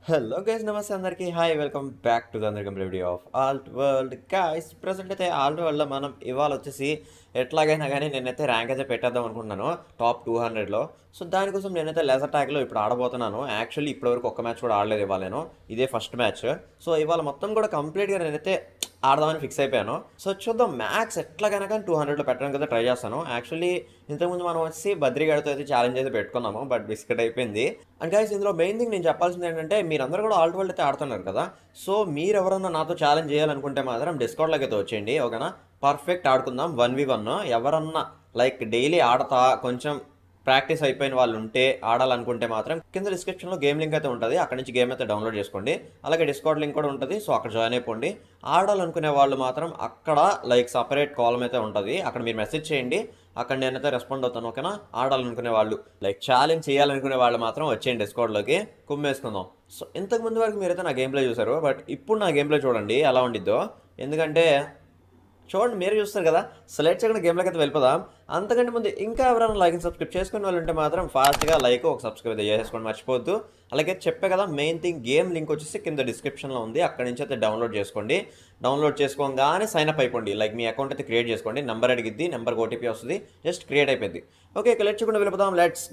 Hello guys నమస్తే అందరికీ hi welcome back to the అందరి complete video of alt world guys present అయితే ఆల్ట్ వరల్డ్లో మనం ఇవాళ వచ్చేసి ఎట్లాగైనా కానీ నేనైతే ర్యాంక్ అయితే పెట్టేద్దాం అనుకుంటున్నాను టాప్ టూ హండ్రెడ్లో సో దానికోసం నేనైతే లెజర్ ట్యాగ్లో ఇప్పుడు ఆడబోతున్నాను యాక్చువల్లీ ఇప్పటివరకు ఒక్క మ్యాచ్ కూడా ఆడలేదు ఇవాళ నేను ఇదే ఫస్ట్ మ్యాచ్ సో ఇవాళ మొత్తం కూడా కంప్లీట్గా నేనైతే ఆడదామని ఫిక్స్ అయిపోయాను సో చూద్దాం మ్యాక్స్ ఎట్లాగైనా కానీ టూ హండ్రెడ్లో పెట్టడానికి అయితే ట్రై చేస్తాను యాక్చువల్లీ ఇంతకుముందు మనం వచ్చి బద్రిగాడితో అయితే ఛాలెంజ్ అయితే పెట్టుకున్నాము బట్ బిస్కెట్ అయిపోయింది అండ్ గైస్ ఇందులో మెయిన్ థింగ్ నేను చెప్పాల్సింది ఏంటంటే మీరందరూ కూడా ఆల్ట్ వరల్డ్ అయితే ఆడుతున్నారు కదా సో మీరు ఎవరన్నా నాతో ఛాలెంజ్ చేయాలనుకుంటే మాత్రం డిస్కౌంట్లోకి అయితే వచ్చేయండి ఓకేనా పర్ఫెక్ట్ ఆడుకుందాం వన్ వి వన్ ఎవరన్నా లైక్ డైలీ ఆడతా కొంచెం ప్రాక్టీస్ అయిపోయిన వాళ్ళు ఉంటే ఆడాలనుకుంటే మాత్రం కింద డిస్క్రిప్షన్లో గేమ్ లింక్ అయితే ఉంటుంది అక్కడ నుంచి గేమ్ అయితే డౌన్లోడ్ చేసుకోండి అలాగే డిస్కౌంట్ లింక్ కూడా ఉంటుంది సో అక్కడ జాయిన్ అయిపోండి ఆడాలనుకునే వాళ్ళు మాత్రం అక్కడ లైక్ సపరేట్ కాలం అయితే ఉంటుంది అక్కడ మీరు మెసేజ్ చేయండి అక్కడ నేనైతే రెస్పాండ్ అవుతాను ఓకేనా ఆడాలనుకునే వాళ్ళు లైక్ ఛాలెంజ్ చేయాలనుకునే వాళ్ళు మాత్రం వచ్చేయండి డిస్కౌంట్లోకి కుమ్మేసుకుందాం సో ఇంతకు ముందు వరకు మీరైతే నా గేమ్ ప్లే చూసారు బట్ ఇప్పుడు నా గేమ్ ప్లే చూడండి ఎలా ఉండిద్దో ఎందుకంటే చూడండి మీరు చూస్తారు కదా సెలెక్ట్ చేయకుండా గేమ్లోకి అయితే వెళ్ళిపోదాం అంతకంటే ముందు ఇంకా ఎవరైనా లైక్ సబ్స్క్రైబ్ చేసుకునే వాళ్ళు ఉంటే మాత్రం ఫాస్ట్గా లైక్ ఒక సబ్స్క్రైబ్ అయితే చేసుకోండి మర్చిపోవద్దు అలాగే చెప్పే కదా మెయిన్ థింగ్ గేమ్ లింక్ వచ్చేసి కింద డిస్క్రిప్షన్లో ఉంది అక్కడి నుంచి అయితే డౌన్లోడ్ చేసుకోండి డౌన్లోడ్ చేసుకోగానే సైన్ అప్ అయిపోండి లైక్ మీ అకౌంట్ అయితే క్రియేట్ చేసుకోండి నెంబర్ అడిగిద్ది నెంబర్ ఓటీపీ వస్తుంది జస్ట్ క్రియేట్ అయిపోయింది ఓకే కలెక్ట్ చేయకుండా వెళ్ళిపోదాం లెట్స్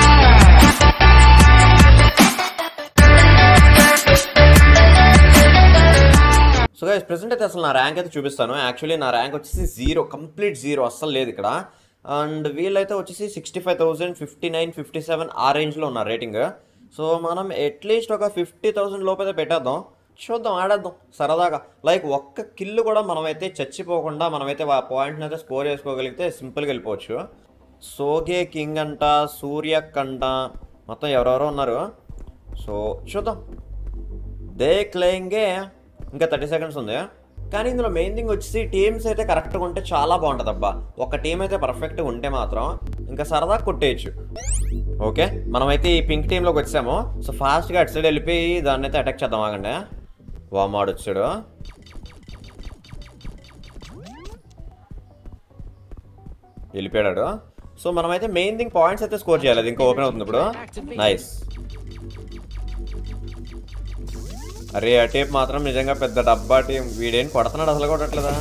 సో గైస్ ప్రెసెంట్ అయితే అసలు నా ర్యాంక్ అయితే చూపిస్తాను యాక్చువల్లీ నా ర్యాంక్ వచ్చేసి జీరో కంప్లీట్ జీరో అస్సలు లేదు ఇక్కడ అండ్ వీళ్ళైతే వచ్చేసి sixty five thousand fifty nine fifty seven ఆ రేంజ్లో ఉన్నారు రేటింగ్ సో మనం అట్లీస్ట్ ఒక ఫిఫ్టీ థౌసండ్ లోపైతే పెట్టేద్దాం చూద్దాం ఆడేద్దాం సరదాగా లైక్ ఒక్క కిల్లు కూడా మనమైతే చచ్చిపోకుండా మనమైతే ఆ పాయింట్ని అయితే స్కోర్ చేసుకోగలిగితే సింపుల్గా వెళ్ళిపోవచ్చు సోగే కింగ్ అంట సూర్యక్ అంట మొత్తం ఎవరెవరో ఉన్నారు సో చూద్దాం దేక్లేంగే ఇంకా థర్టీ సెకండ్స్ ఉంది కానీ ఇందులో మెయిన్ థింగ్ వచ్చేసి టీమ్స్ అయితే కరెక్ట్గా ఉంటే చాలా బాగుంటుంది అబ్బా ఒక టీం అయితే పర్ఫెక్ట్గా ఉంటే మాత్రం ఇంకా సరదా కొట్టేయచ్చు ఓకే మనమైతే ఈ పింక్ టీంలోకి వచ్చాము సో ఫాస్ట్గా అటు సైడ్ వెళ్ళిపోయి దాన్ని అయితే అటాక్ చేద్దాం ఆగండి వామాడు వచ్చాడు వెళ్ళిపోయాడు సో మనమైతే మెయిన్ థింగ్ పాయింట్స్ అయితే స్కోర్ చేయాలి అది ఇంకా ఓపెన్ అవుతుంది ఇప్పుడు నైస్ అరే ఆ టేప్ మాత్రం నిజంగా పెద్ద డబ్బా టీం వీడేం కొడుతున్నాడు అసలు కొట్టట్లేదా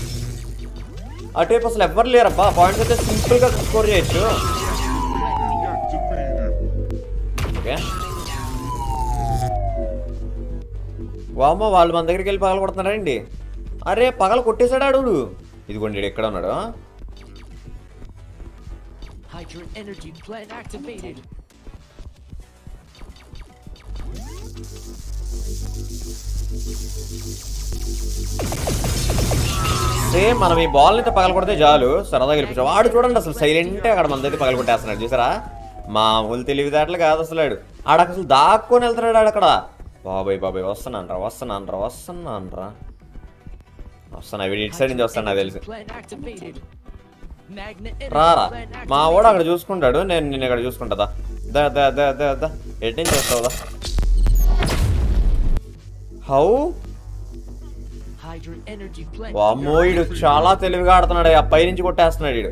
ఆ టేప్ అసలు ఎవ్వరు లేరబ్బా పాయింట్స్ అయితే సింపుల్ గా స్కోర్ చేయొచ్చు ఓకే వామ్మ వాళ్ళు మన దగ్గరికి వెళ్ళి పగల కొడుతున్నారండి అరే పగల కొట్టేశాడు ఆడు ఇదిగోండి ఈడు ఎక్కడ ఉన్నాడు Hydrogen energy plant activated. Same మనం ఈ బాల్ అయితే పగల కొడితే చాలు సరదాగా గెలిపించాం వాడు చూడండి అసలు సైలెంట్ అక్కడ మన దగ్గర పగల కొట్టేస్తున్నాడు చూసారా మామూలు తెలివితేటలు కాదు అసలు ఆడు ఆడ అసలు దాక్కొని వెళ్తున్నాడు ఆడు అక్కడ బాబాయ్ బాబాయ్ వస్తున్నాను రా వస్తున్నాను రా వస్తున్నాను రా వస్తున్నా వీడి ఇటు సైడ్ నుంచి వస్తాను నాకు తెలిసి Plant activated. Magnet energy రారా plant మా వాడు అక్కడ చూసుకుంటాడు నేను నేను ఇక్కడ చూసుకుంటుందా దా దా దా దా దా ఎటు నుంచి వస్తావుదా హౌ Hydrogen energy plant. వామ్మో ఈడు చాలా తెలివిగా ఆడుతున్నాడు ఆ పై నుంచి కొట్టేస్తున్నాడు ఈడు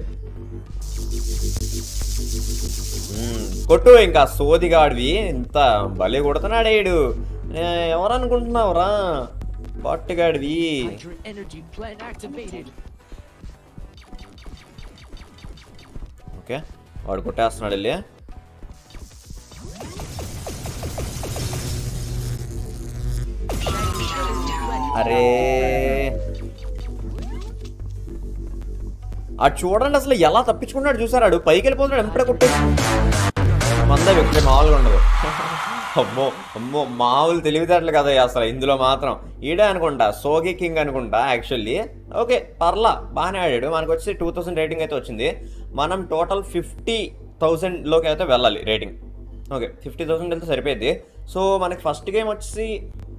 మ్మ్, కొట్టు ఇంకా సోదిగాడివి ఇంత బలి కొడుతున్నాడు ఈడు ఏ, ఎవరనుకుంటున్నావురా పట్టుగాడివి Hydrogen energy plant activated. Okay వాడు కొట్టేస్తున్నాడు వెళ్ళి అరే అటు చూడండి అసలు ఎలా తప్పించుకున్నాడు చూసారాడు పైకి వెళ్ళిపోతున్నాడు ఎంపడే కొట్టేసి మంద వ్యక్తి మామూలుగా ఉండదు అమ్మో అమ్మో మామూలు తెలివితేటలు కదా అసలు ఇందులో మాత్రం ఈడే అనుకుంటా సోగి కింగ్ అనుకుంటా యాక్చువల్లీ ఓకే పర్లా బాగానే ఆడాడు మనకు వచ్చి టూ థౌసండ్ రేటింగ్ అయితే వచ్చింది మనం టోటల్ ఫిఫ్టీ థౌసండ్లోకి అయితే వెళ్ళాలి రేటింగ్ ఓకే ఫిఫ్టీ థౌసండ్ వెళ్తే సరిపోయింది సో మనకి ఫస్ట్ గేమ్ వచ్చి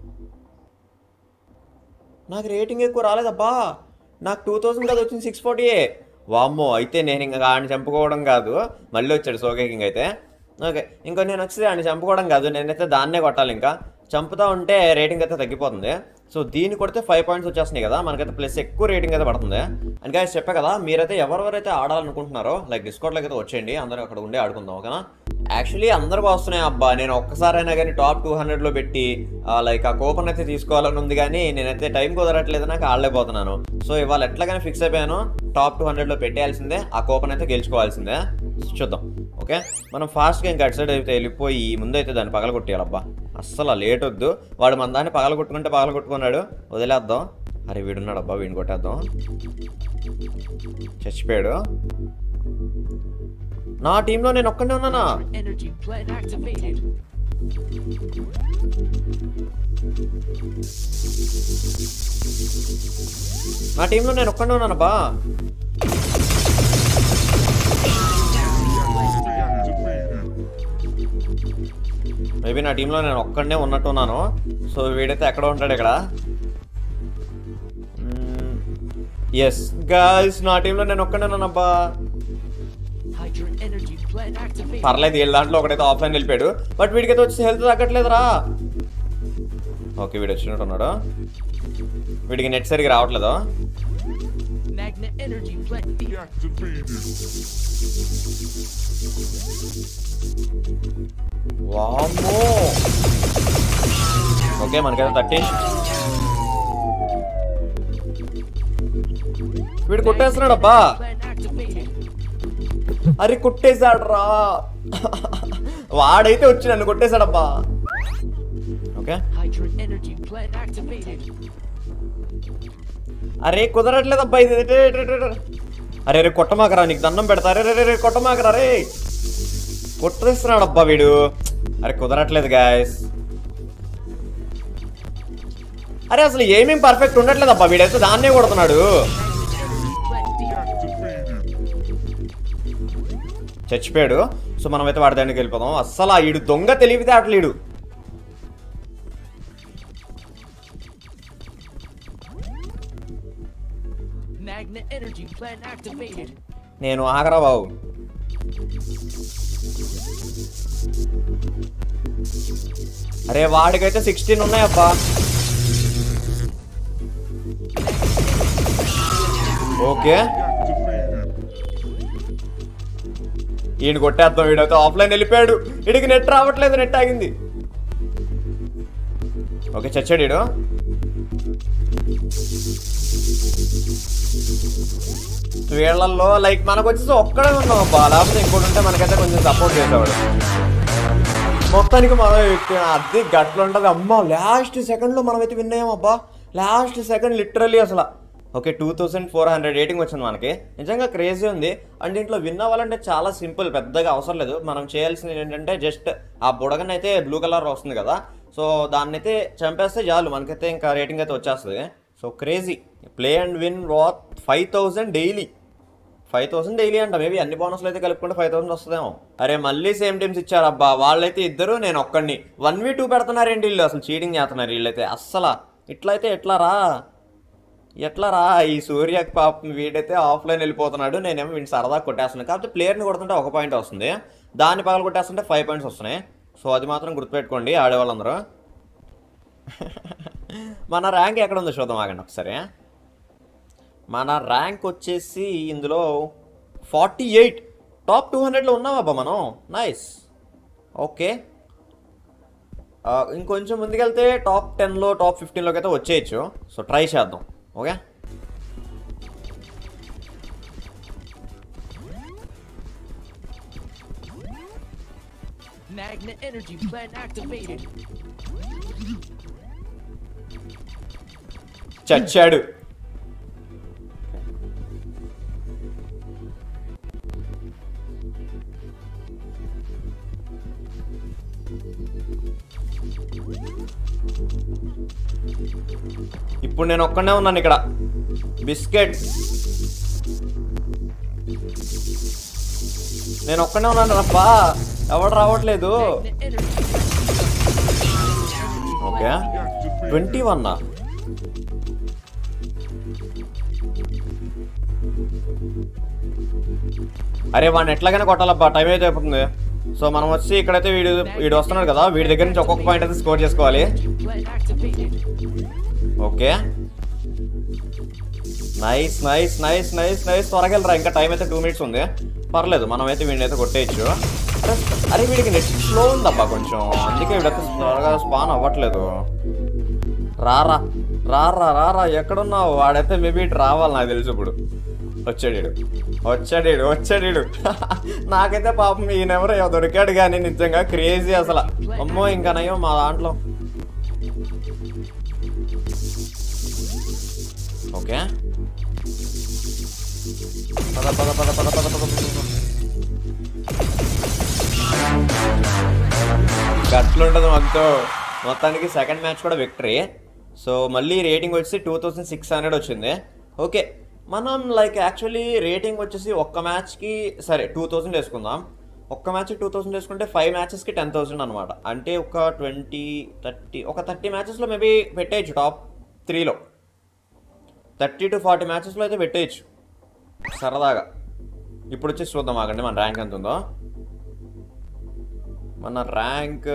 నాకు రేటింగ్ ఎక్కువ రాలేదబ్బా నాకు టూ థౌసండ్ కదా వచ్చింది సిక్స్ ఫార్టీయే వామ్మో అయితే నేను ఇంకా ఆయన చంపుకోవడం కాదు మళ్ళీ వచ్చాడు సోకే కింగ్ అయితే ఓకే ఇంకా నేను వచ్చి ఆయన చంపుకోవడం కాదు నేనైతే దాన్నే కొట్టాలి ఇంకా చంపుతా ఉంటే రేటింగ్ అయితే తగ్గిపోతుంది సో దీన్ని కొడితే ఫైవ్ పాయింట్స్ వచ్చేస్తున్నాయి కదా మనకైతే ప్లస్ ఎక్కువ రేటింగ్ అయితే పడుతుంది అండ్ guys చెప్పా కదా మీరైతే ఎవరెవరైతే ఆడాలనుకుంటున్నారో లైక్ డిస్కౌంట్లోకి అయితే వచ్చేయండి అందరూ అక్కడ ఉండి ఆడుకుందాం ఓకేనా యాక్చువల్లీ అందరికి వస్తున్నాయి అబ్బా నేను ఒక్కసారైనా కానీ టాప్ టూ హండ్రెడ్లో పెట్టి లైక్ ఆ కూపన్ అయితే తీసుకోవాలని ఉంది కానీ నేనైతే టైం కుదరట్లేదు నాకు ఆడలేకపోతున్నాను సో ఇవాళ ఎట్లాగైనా ఫిక్స్ అయిపోయాను టాప్ టూ హండ్రెడ్లో పెట్టేయాల్సిందే ఆ కూపన్ అయితే గెలుచుకోవాల్సిందే చూద్దాం ఓకే మనం ఫాస్ట్గా ఇంకా అటు సైడ్ అయితే వెళ్ళిపోయి ముందైతే దాన్ని పగల కొట్టేయాలబ్బా అస్సలు లేట్ వద్దు వాడు మన దాన్ని పగల కొట్టుకుంటే పగల కొట్టుకున్నాడు వదిలేద్దాం అరే వీడున్నాడు అబ్బా వీడిని కొట్టేద్దాం చచ్చిపోయాడు నా టీంలో నేను ఒక్కడే ఉన్నానా Energy plant activated. నా టీంలో నేను ఒక్కడే ఉన్నాను బా మేబీ నా టీంలో నేను ఒక్కడనే ఉన్నట్టు ఉన్నాను సో వీడైతే ఎక్కడ ఉంటాడు ఇక్కడ ఎస్ గాయస్ నా టీంలో నేను ఒక్కడే ఉన్నానబ్బా Hydra energy plant activated. పర్లేదు వీళ్ళ దాంట్లో ఒకడైతే ఆఫ్లైన్ వెళ్ళిపోయాడు బట్ వీడికైతే వచ్చి హెల్త్ తగ్గట్లేదురా ఓకే వీడు వచ్చినట్టు ఉన్నాడు వీడికి నెట్ సరిగ్గా రావట్లేదు Magna energy plant వామ్మో ఓకే మనకైతే థర్టీ వీడు కొట్టేస్తున్నాడు అబ్బా plant activated. అరే కొట్టేశాడు రా వాడైతే వచ్చి నన్ను కొట్టేశాడబ్బా okay Hydra energy plant activated. అరే కుదరట్లేదు అబ్బా ఇది రే, రే, రే, రే. అరే రే కొట్టమాకరా నీకు దండం పెడతా రే రే, రే రే కొట్టమాకరా రే కొట్టేస్తున్నాడు అబ్బా వీడు అరే కుదరట్లేదు గాయస్ అరే అసలు ఏమేం పర్ఫెక్ట్ ఉండట్లేదు అబ్బా వీడైతే దాన్నే కొడుతున్నాడు Plant చచ్చిపోయాడు సో మనమైతే వాడి దానికి వెళ్ళిపోదాం అస్సలు ఆ ఈడు దొంగ తెలివితే అట్లీడు Magna energy plant activated. నేను ఆగరా బాబు అరే వాడికైతే సిక్స్టీన్ ఉన్నాయబ్బా ఓకే ఈయన కొట్టేద్దాం వీడైతే ఆఫ్లైన్ వెళ్ళిపోయాడు వీడికి నెట్ రావట్లేదు నెట్ ఆగింది ఓకే చచ్చాడు వీడు వీళ్ళల్లో లైక్ మనకు వచ్చేసి ఒక్కడే ఉన్నాం అబ్బా లేకపోతే ఇంకోటి ఉంటే మనకైతే కొంచెం సపోర్ట్ చేసేవాడు మొత్తానికి మనం ఎక్కిన అది గట్ల ఉంటుంది అమ్మ లాస్ట్ సెకండ్లో మనమైతే విన్ అయ్యాం అబ్బా లాస్ట్ సెకండ్ లిటరల్లీ అసలు okay two thousand four hundred rating వచ్చింది మనకి నిజంగా క్రేజీ ఉంది అండ్ దీంట్లో విన్ అవ్వాలంటే చాలా సింపుల్ పెద్దగా అవసరం లేదు మనం చేయాల్సింది ఏంటంటే జస్ట్ ఆ బుడగన్ అయితే బ్లూ కలర్ వస్తుంది కదా సో దాన్ని అయితే చంపేస్తే చాలు మనకైతే ఇంకా రేటింగ్ అయితే వచ్చేస్తుంది so crazy play and win what five thousand daily five thousand daily అంట మేబీ అన్ని బోనస్లు అయితే కలుపుకుంటే ఫైవ్ థౌసండ్ వస్తుందేమో అరే మళ్ళీ సేమ్ టీమ్స్ ఇచ్చారు అబ్బా వాళ్ళైతే ఇద్దరు నేను ఒక్కడిని వన్ వీ టూ పెడుతున్నారేంటి వీళ్ళు అసలు చీటింగ్ చేస్తున్నారు వీళ్ళైతే అస్సలా ఇట్లయితే ఎట్లా రా ఎట్లా రా ఈ సూర్య పాపం వీడైతే ఆఫ్లైన్ వెళ్ళిపోతున్నాడు నేనేమో వీడిని సరదా కొట్టేస్తున్నాను కాకపోతే ప్లేయర్ని కొడుతుంటే ఒక పాయింట్ వస్తుంది దాన్ని పగల కొట్టేస్తుంటే ఫైవ్ పాయింట్స్ వస్తున్నాయి సో అది మాత్రం గుర్తుపెట్టుకోండి ఆడేవాళ్ళందరూ మన ర్యాంక్ ఎక్కడ ఉందో చూద్దాం ఆగండి ఒకసారి మన ర్యాంక్ వచ్చేసి ఇందులో ఫార్టీ ఎయిట్ టాప్ టూ హండ్రెడ్లో ఉన్నామబ్బా మనం నైస్ ఓకే ఆ, ఇంకొంచెం ముందుకెళ్తే టాప్ టెన్లో టాప్ ఫిఫ్టీన్లోకి అయితే వచ్చేయచ్చు సో ట్రై చేద్దాం okay Magna energy plant activated. చచ్చాడు ఇప్పుడు నేను ఒక్కనే ఉన్నాను ఇక్కడ బిస్కెట్ నేను ఒక్కనే ఉన్నాను రబ్బా ఎవడు రావట్లేదు Magna energy ఓకే ట్వంటీ వన్నా అరే వాడిని ఎట్లాగైనా కొట్టాలబ్బా టైం అయితే అయిపోతుంది సో మనం వచ్చి ఇక్కడైతే వీడు వీడు వస్తున్నాడు కదా వీడి దగ్గర నుంచి ఒక్కొక్క పాయింట్ అయితే స్కోర్ చేసుకోవాలి plant activated. Okay nice nice nice nice nice త్వరగా వెళ్ళరా ఇంకా టైం అయితే టూ మినిట్స్ ఉంది పర్లేదు మనం అయితే వీడిని అయితే కొట్టేయచ్చు అరే, అరే వీడికి నెట్ స్లో ఉందబ్బా కొంచెం అందుకే వీడైతే త్వరగా స్పాన్ అవ్వట్లేదు రారా రారా రారా ఎక్కడున్నావు వాడైతే మేబీ ఇటు రావాలి నాకు తెలుసు ఇప్పుడు వచ్చాడు వచ్చాడు వచ్చాడు నాకైతే పాపం ఈయనెవరో దొరికాడు కానీ నిజంగా క్రేజీ అసలు అమ్మో ఇంకా నయం మా దాంట్లో ఓకే పద పద పద పద పద పద పద పద. గట్లుంటది మొత్తం మొత్తానికి సెకండ్ మ్యాచ్ కూడా విక్టరీ సో మళ్ళీ రేటింగ్ వచ్చి టూ థౌసండ్ సిక్స్ హండ్రెడ్ వచ్చింది ఓకే మనం లైక్ యాక్చువల్లీ రేటింగ్ వచ్చేసి ఒక్క మ్యాచ్కి సరే టూ థౌసండ్ వేసుకుందాం ఒక్క మ్యాచ్ టూ థౌసండ్ వేసుకుంటే ఫైవ్ మ్యాచెస్కి టెన్ థౌసండ్ అనమాట అంటే ఒక ట్వంటీ థర్టీ ఒక థర్టీ మ్యాచెస్లో మేబీ పెట్టేయచ్చు టాప్ త్రీలో థర్టీ టు ఫార్టీ మ్యాచెస్లో అయితే పెట్టేయచ్చు సరదాగా ఇప్పుడు వచ్చేసి చూద్దాం ఆగండి మన ర్యాంక్ ఎంత ఉందో మన ర్యాంక్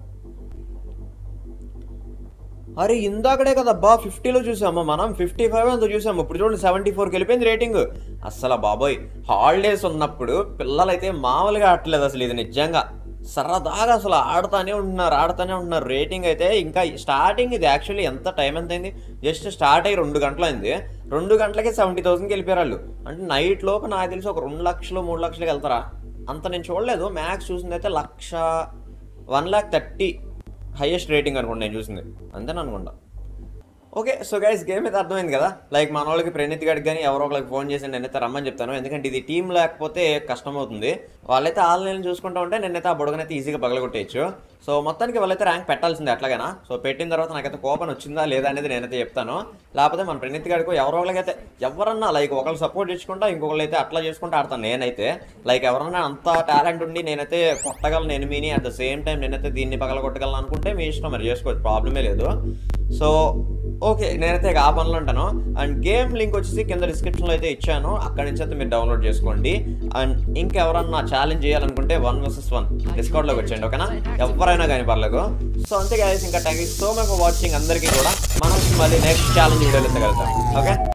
అరే ఇందాకడే కదబ్బా ఫిఫ్టీలో చూసాము మనం ఫిఫ్టీ ఫైవ్ అంత చూసాము ఇప్పుడు చూడండి సెవెంటీ ఫోర్కి వెళ్ళిపోయింది రేటింగ్ అస్సలు బాబోయ్ హాలిడేస్ ఉన్నప్పుడు పిల్లలైతే మామూలుగా ఆడట్లేదు అసలు ఇది నిజంగా సరదాగా అసలు ఆడుతానే ఉంటున్నారు ఆడుతానే ఉంటున్నారు రేటింగ్ అయితే ఇంకా స్టార్టింగ్ ఇది యాక్చువల్లీ ఎంత టైం ఎంత అయింది జస్ట్ స్టార్ట్ అయ్యి రెండు గంటలు అయింది రెండు గంటలకే సెవెంటీ థౌసండ్కి వెళ్ళిపోయారు వాళ్ళు అంటే నైట్ లోపు నాకు తెలిసి ఒక రెండు లక్షలు మూడు లక్షలకి వెళ్తారా అంత నేను చూడలేదు మ్యాక్స్ చూసింది అయితే lakh one lakh thirty highest rating అనుకోండి నేను చూసింది అంతేనా అనుకుంటా ఓకే సో గైస్ గేమ్ అయితే అర్థమైంది కదా లైక్ మన వాళ్ళకి ప్రణీత్ గడికి కానీ ఎవరో ఒకరికి ఫోన్ చేసి నేనైతే రమ్మని చెప్తాను ఎందుకంటే ఇది టీం లేకపోతే కష్టం అవుతుంది వాళ్ళైతే ఆన్లైన్ చూసుకుంటూ ఉంటే నేనైతే ఆ బుడగనైతే ఈజీగా పగలగొట్టేయచ్చు సో మొత్తానికి వాళ్ళైతే ర్యాంక్ పెట్టాల్సిందే అట్లాగైనా సో పెట్టిన తర్వాత నాకైతే కోపం వచ్చిందా లేదా అనేది నేనైతే చెప్తాను లేకపోతే మన ప్రణీత్ గారికి ఎవరో ఒకరికైతే ఎవరన్నా లైక్ ఒకళ్ళు సపోర్ట్ చేసుకుంటా ఇంకొకళ్ళు అయితే అట్లా చేసుకుంటా ఆడతాను నేనైతే లైక్ ఎవరన్నా అంత టాలెంట్ ఉండి నేనైతే కొట్టగలను ఎనిమిని అట్ ద సేమ్ టైం నేనైతే దీన్ని పగలగొట్టగలను అనుకుంటే మీ ఇష్టం మరి చేసుకోవచ్చు ప్రాబ్లమే లేదు సో ఓకే నేనైతే ఇక ఆ పనులు ఉంటాను అండ్ గేమ్ లింక్ వచ్చేసి కింద డిస్క్రిప్షన్లో అయితే ఇచ్చాను అక్కడి నుంచి అయితే మీరు డౌన్లోడ్ చేసుకోండి అండ్ ఇంకెవరన్నా ఛాలెంజ్ చేయాలనుకుంటే వన్ వర్సెస్ వన్ డిస్కౌంట్లోకి వచ్చేయండి ఓకేనా ఎవరైనా కానీ పర్లేదు సో అంతే guys ఇంకా thank you so much for watching అందరికీ కూడా మనం మళ్ళీ నెక్స్ట్ ఛాలెంజ్ వీడియోలో అయితే కలుద్దాం ఓకే